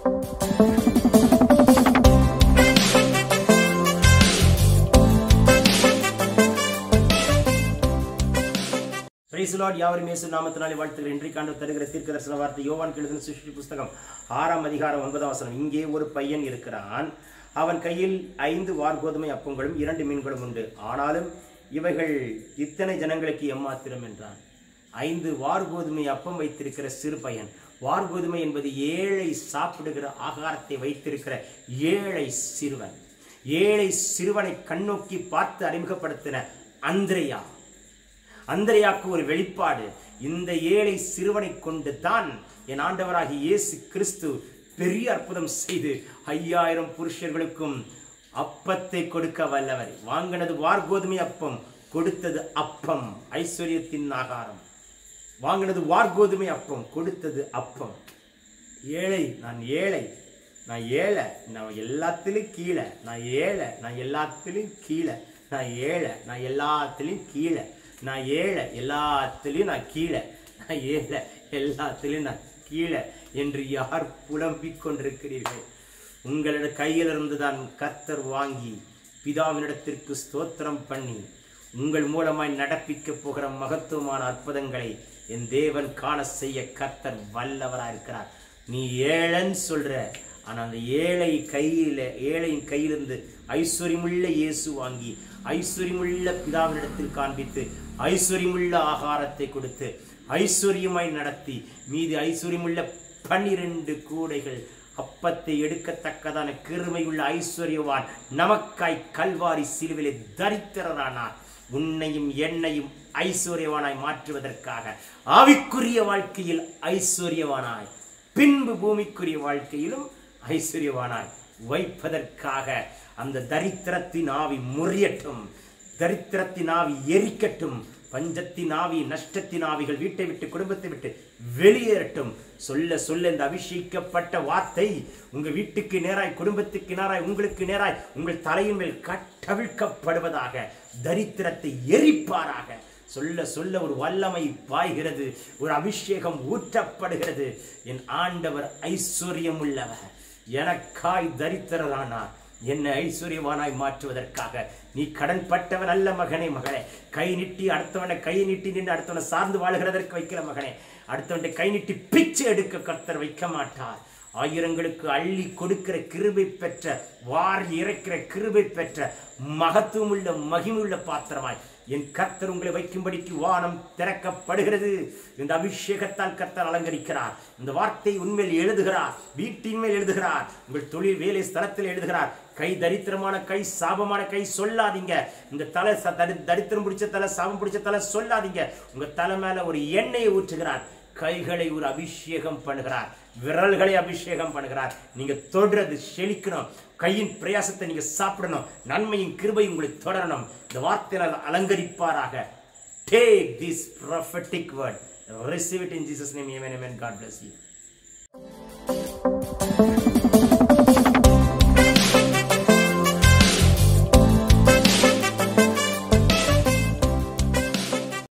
praise the Lord யாவரும் இயேசு நாமத்தினாலே வாழ்த்துகிறேன் இன்றைக்கு ஆண்டு தருகிற தீர்க்க தரிசன வார்த்தை யோவான் எழுதின சிருஷ்டி புஸ்தகம் ஆறாம் அதிகாரம் ஒன்பதாம் வசனம் இங்கே ஒரு பையன் இருக்கிறான் அவன் கையில் ஐந்து வார்கோதுமை அப்பங்களும் இரண்டு மீன்களும் உண்டு ஆனாலும் இவைகள் இத்தனை ஜனங்களுக்கு எம்மாத்திரம் என்றான் ஐந்து வார்கோதுமை அப்பம் வைத்திருக்கிற சிறு பையன் வார்கோதுமை என்பது ஏழை சாப்பிடுகிற ஆகாரத்தை வைத்திருக்கிற ஏழை சிறுவன் ஏழை சிறுவனை கண்ணோக்கி பார்த்து அறிமுகப்படுத்தின அந்திரையா அந்திரையாக்கு ஒரு வெளிப்பாடு இந்த ஏழை சிறுவனை கொண்டு தான் என் ஆண்டவராகிய இயேசு கிறிஸ்து பெரிய அற்புதம் செய்து ஐயாயிரம் புருஷர்களுக்கும் அப்பத்தை கொடுக்க வல்லவர் வாங்கினது வார்கோதுமை அப்பம் கொடுத்தது அப்பம் ஐஸ்வர்யத்தின் ஆகாரம் வாங்கினது வார்கோதுமை அப்பம் கொடுத்தது அப்பம் ஏழை நான் ஏழை நான் ஏழை நான் எல்லாத்துலேயும் கீழே நான் ஏழை நான் எல்லாத்துலேயும் கீழே நான் ஏழை நான் எல்லாத்துலேயும் கீழே நான் ஏழை எல்லாத்துலேயும் நான் கீழே நான் ஏழை எல்லாத்துலேயும் நான் கீழே என்று யார் புலம்பிக் கொண்டிருக்கிறீர்கள் உங்களோட கையிலிருந்து தான் கர்த்தர் வாங்கி பிதாவினிடத்திற்கு ஸ்தோத்திரம் பண்ணி உங்கள் மூலமாய் நடப்பிக்க போகிற மகத்துவமான அற்புதங்களை என் தேவன் காண செய்ய கர்த்தர் வல்லவராக இருக்கிறார் நீ ஏழைன்னு சொல்ற ஆனா அந்த ஏழை கையில ஏழையின் கையிலிருந்து ஐஸ்வர்யமுள்ள இயேசு வாங்கி ஐஸ்வர்யமுள்ள பிதாவினிடத்தில் காண்பித்து ஐஸ்வர்யமுள்ள ஆகாரத்தை கொடுத்து ஐஸ்வர்யமாய் நடத்தி மீதி ஐஸ்வர்யமுள்ள பன்னிரண்டு கூடைகள் அப்பத்தை எடுக்கத்தக்கதான கிருமையுள்ள ஐஸ்வர்யவான் நமக்காய் கல்வாரி சிலுவிலே தரித்திரரானார் உன்னையும் என்னையும் ஐஸ்வர்யவானாய் மாற்றுவதற்காக ஆவிக்குரிய வாழ்க்கையில் ஐஸ்வர்யவானாய் பின்பு பூமிக்குரிய வாழ்க்கையிலும் ஐஸ்வர்யவானாய் வைப்பதற்காக அந்த தரித்திரத்தின் ஆவி முறியட்டும் தரித்திரத்தின் ஆவி எரிக்கட்டும் பஞ்சத்தின் ஆவி நஷ்டத்தின் ஆவிகள் வீட்டை விட்டு குடும்பத்தை விட்டு வெளியேறட்டும் சொல்ல சொல்ல இந்த அபிஷேகிக்கப்பட்ட வார்த்தை உங்க வீட்டுக்கு நேராய் குடும்பத்துக்கு நேராய் உங்களுக்கு நேராய் உங்கள் தலையின் மேல் கட்டவிழ்க்கப்படுவதாக தரித்திரத்தை எரிப்பாராக சொல்ல சொல்ல ஒரு வல்லமை பாய்கிறது ஒரு அபிஷேகம் ஊற்றப்படுகிறது என் ஆண்டவர் ஐஸ்வர்யம் உள்ளவர் எனக்காய் தரித்திரரானார் என்னை ஐஸ்வர்யவானாய் மாற்றுவதற்காக நீ கடன் பட்டவன் அல்ல மகனே மகளே கை நீட்டி அடுத்தவனை கை நீட்டி நின்று அடுத்தவனை சார்ந்து வாழ்கிறதற்கு வைக்கிற மகனே அடுத்தவனை கை நீட்டி பிச்சை எடுக்க கர்த்தர் வைக்க மாட்டார் ஆயிரங்களுக்கு அள்ளி கொடுக்கிற கிருபை பெற்ற வாரி இறைக்கிற கிருபை பெற்ற மகத்துவமுள்ள மகிமுள்ள பாத்திரமாய் என் கர்த்தர் உங்களை வைக்கும்படிக்கு வானம் திறக்கப்படுகிறது இந்த அபிஷேகத்தால் கர்த்தர் அலங்கரிக்கிறார் இந்த வார்த்தை உண்மையில் எழுதுகிறார் வீட்டின் மேல் எழுதுகிறார் உங்கள் தொழில் வேலை ஸ்தலத்தில் எழுதுகிறார் கை தரித்திரமான கை சாபமான கை சொல்லாதீங்க இந்த தலை ச- தரி- தரித்திரம் பிடிச்ச தலை சாபம் பிடிச்ச தலை சொல்லாதீங்க உங்க தலை மேல ஒரு எண்ணெயை ஊற்றுகிறார் கைகளை ஒரு அபிஷேகம் பண்ணுகிறார் விரல்களை அபிஷேகம் பண்ணுகிறார் நீங்க தொடுறது செழிக்கணும் கையின் பிரயாசத்தை நீங்க சாப்பிடணும் நன்மையின் கிருபை உங்களை தொடரணும் இந்த வார்த்தையால் அலங்கரிப்பாராக take this prophetic word receive it in jesus name amen amen god bless you